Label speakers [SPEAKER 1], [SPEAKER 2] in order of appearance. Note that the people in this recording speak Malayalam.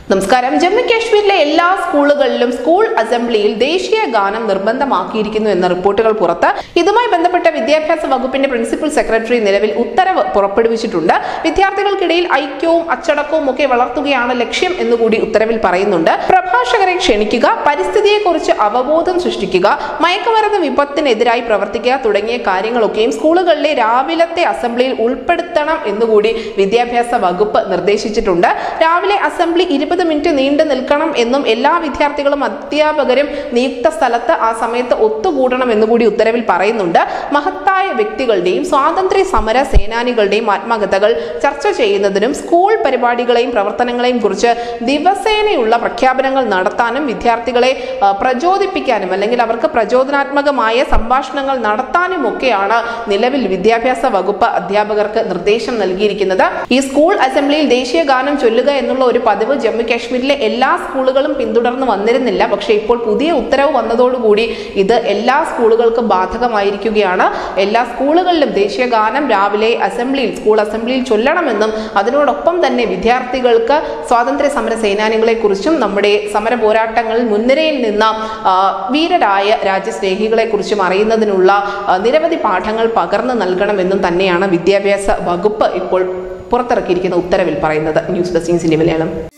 [SPEAKER 1] നമസ്കാരം ജമ്മു കാശ്മീരിലെ എല്ലാ സ്കൂളുകളിലും സ്കൂൾ അസംബ്ലിയിൽ ദേശീയ ഗാനം നിർബന്ധമാക്കിയിരിക്കുന്നു എന്ന റിപ്പോർട്ടുകൾ പുറത്ത് ഇതുമായി ബന്ധപ്പെട്ട വിദ്യാഭ്യാസ വകുപ്പിന്റെ പ്രിൻസിപ്പൽ സെക്രട്ടറി നിലവിൽ ഉത്തരവ് പുറപ്പെടുവിച്ചിട്ടുണ്ട് വിദ്യാർത്ഥികൾക്കിടയിൽ ഐക്യവും അച്ചടക്കവും ഒക്കെ വളർത്തുകയാണ് ലക്ഷ്യം എന്നുകൂടി ഉത്തരവിൽ പറയുന്നുണ്ട് പ്രഭാഷകരെ ക്ഷണിക്കുക പരിസ്ഥിതിയെക്കുറിച്ച് അവബോധം സൃഷ്ടിക്കുക മയക്കുമരുന്ന് വിപത്തിനെതിരായി പ്രവർത്തിക്കുക തുടങ്ങിയ കാര്യങ്ങളൊക്കെയും സ്കൂളുകളിലെ രാവിലത്തെ അസംബ്ലിയിൽ ഉൾപ്പെടുത്തണം എന്നുകൂടി വിദ്യാഭ്യാസ വകുപ്പ് നിർദ്ദേശിച്ചിട്ടുണ്ട് രാവിലെ അസംബ്ലി ഇരുപത് മിനിറ്റ് നീണ്ടു നിൽക്കണം എന്നും എല്ലാ വിദ്യാർത്ഥികളും അധ്യാപകരും നിയുക്ത സ്ഥലത്ത് ആ സമയത്ത് ഒത്തുകൂടണം എന്നുകൂടി ഉത്തരവിൽ പറയുന്നുണ്ട് മഹത്തായ വ്യക്തികളുടെയും സ്വാതന്ത്ര്യ സമര സേനാനികളുടെയും ആത്മകഥകൾ ചർച്ച ചെയ്യുന്നതിനും സ്കൂൾ പരിപാടികളെയും പ്രവർത്തനങ്ങളെയും കുറിച്ച് ദിവസേനയുള്ള പ്രഖ്യാപനങ്ങൾ നടത്താനും വിദ്യാർത്ഥികളെ ആ, പ്രചോദിപ്പിക്കാനും അല്ലെങ്കിൽ അവർക്ക് പ്രചോദനാത്മകമായ സംഭാഷണങ്ങൾ നടത്താനും ഒക്കെയാണ് നിലവിൽ വിദ്യാഭ്യാസ വകുപ്പ് അധ്യാപകർക്ക് നിർദ്ദേശം നൽകിയിരിക്കുന്നത് ഈ സ്കൂൾ അസംബ്ലിയിൽ ദേശീയ ഗാനം ചൊല്ലുക എന്നുള്ള ഒരു പതിവ് ജമ്മു കാശ്മീരിലെ എല്ലാ സ്കൂളുകളും പിന്തുടർന്ന് വന്നിരുന്നില്ല പക്ഷേ ഇപ്പോൾ പുതിയ ഉത്തരവ് വന്നതോടുകൂടി ഇത് എല്ലാ സ്കൂളുകൾക്കും ബാധകമായിരിക്കുകയാണ് എല്ലാ സ്കൂളുകളിലും ദേശീയ ഗാനം രാവിലെ അസംബ്ലിയിൽ സ്കൂൾ അസംബ്ലിയിൽ ചൊല്ലണമെന്നും അതിനോടൊപ്പം തന്നെ വിദ്യാർത്ഥികൾക്ക് സ്വാതന്ത്ര്യ സമര സേനാനികളെ കുറിച്ചും നമ്മുടെ സമര പോരാട്ടങ്ങളിൽ മുൻനിരയിൽ നിന്ന ആ, വീരരായ രാജ്യസ്നേഹികളെ കുറിച്ചും അറിയുന്നതിനുള്ള ആ, നിരവധി പാഠങ്ങൾ പകർന്നു നൽകണമെന്നും തന്നെയാണ് വിദ്യാഭ്യാസ വകുപ്പ് ഇപ്പോൾ പുറത്തിറക്കിയിരിക്കുന്ന ഉത്തരവിൽ പറയുന്നത് ന്യൂസ് ഡെസ്ക് മലയാളം